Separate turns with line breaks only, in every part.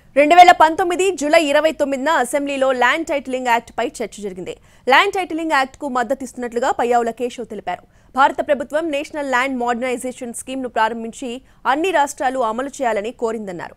రెండు వేల పంతొమ్మిది జూలై ఇరవై తొమ్మిదిన అసెంబ్లీలో ల్యాండ్ టైటిలింగ్ యాక్ట్ పై చర్చ జరిగింది ల్యాండ్ టైటిలింగ్ యాక్ట్ కు మద్దతిస్తున్నట్లుగా పయ్యావుల కేశవ్ తెలిపారు భారత ప్రభుత్వం నేషనల్ ల్యాండ్ మోడర్నైజేషన్ స్కీమ్ ను ప్రారంభించి అన్ని రాష్ట్రాలు అమలు చేయాలని కోరిందన్నారు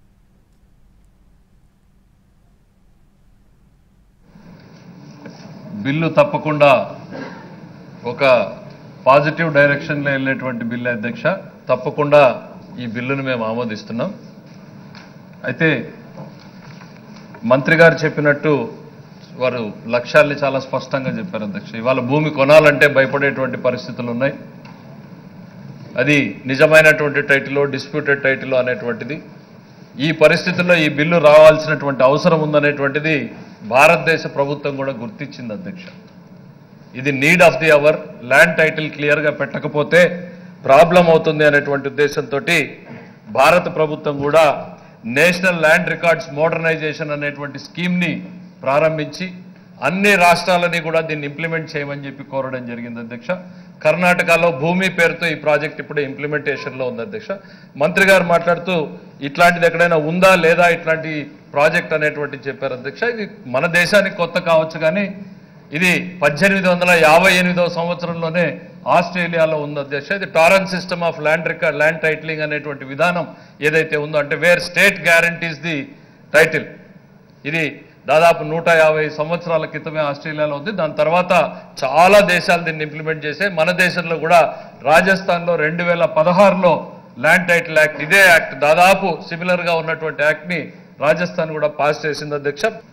బిల్లు తప్పకుండా ఒక పాజిటివ్ డైరెక్షన్లో వెళ్ళేటువంటి బిల్లు అధ్యక్ష తప్పకుండా ఈ బిల్లును మేము ఆమోదిస్తున్నాం అయితే మంత్రి గారు చెప్పినట్టు వారు లక్ష్యాల్ని చాలా స్పష్టంగా చెప్పారు అధ్యక్ష ఇవాళ భూమి కొనాలంటే భయపడేటువంటి పరిస్థితులు ఉన్నాయి అది నిజమైనటువంటి టైటిల్ డిస్ప్యూటెడ్ టైటిల్ అనేటువంటిది ఈ పరిస్థితుల్లో ఈ బిల్లు రావాల్సినటువంటి అవసరం ఉందనేటువంటిది భారతదేశ ప్రభుత్వం కూడా గుర్తించింది అధ్యక్ష ఇది need of the hour land title క్లియర్గా పెట్టకపోతే ప్రాబ్లం అవుతుంది అనేటువంటి ఉద్దేశంతో భారత ప్రభుత్వం కూడా నేషనల్ ల్యాండ్ రికార్డ్స్ మోడర్నైజేషన్ అనేటువంటి స్కీమ్ని ప్రారంభించి అన్ని రాష్ట్రాలని కూడా దీన్ని ఇంప్లిమెంట్ చేయమని చెప్పి కోరడం జరిగింది అధ్యక్ష కర్ణాటకలో భూమి పేరుతో ఈ ప్రాజెక్ట్ ఇప్పుడు ఇంప్లిమెంటేషన్లో ఉంది అధ్యక్ష మంత్రి గారు మాట్లాడుతూ ఇట్లాంటిది ఎక్కడైనా ఉందా లేదా ఇట్లాంటి ప్రాజెక్ట్ అనేటువంటి చెప్పారు అధ్యక్ష ఇది మన దేశానికి కొత్త కావచ్చు కానీ ఇది పద్దెనిమిది వందల యాభై ఎనిమిదవ సంవత్సరంలోనే ఆస్ట్రేలియాలో ఉంది అధ్యక్ష ఇది Torrens system of land record land titling అనేటువంటి విధానం ఏదైతే ఉందో అంటే where state guarantees the title ఇది దాదాపు నూట యాభై సంవత్సరాల క్రితమే ఆస్ట్రేలియాలో ఉంది దాని తర్వాత చాలా దేశాలు దీన్ని ఇంప్లిమెంట్ చేసే మన దేశంలో కూడా రాజస్థాన్లో రెండు వేల పదహారులో ల్యాండ్ టైటిల్ యాక్ట్ ఇదే యాక్ట్ దాదాపు సిమిలర్గా ఉన్నటువంటి యాక్ట్ని రాజస్థాన్ కూడా పాస్ చేసింది అధ్యక్ష